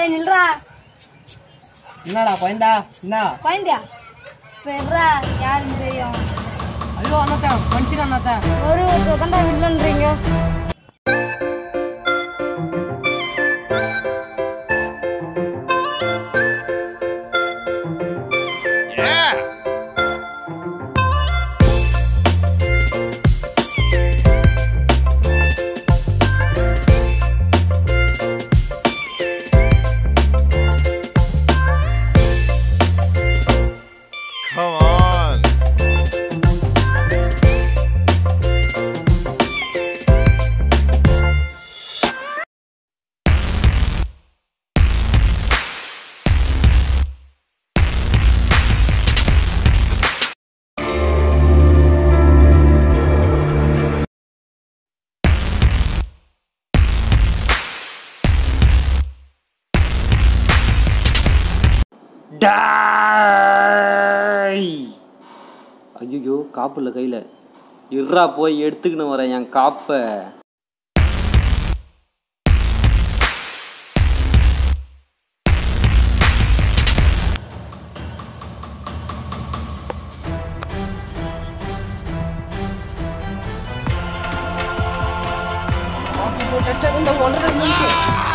டேய் நில்றா என்னடா குழந்தா என்ன குழந்தையா பெறா யாருன்னு தெரியும் ஐயோ அண்ணாத்தா மனுஷன் அண்ணாத்தா ஒரு ஒருத்தர் தாண்டா வில்லன்றீங்க Come on. ஐயோ காப்பு இல்லை கையில் இர்ரா போய் எடுத்துக்கின்னு வரேன் என் காப்பை ஒன்றரை நிமிஷம்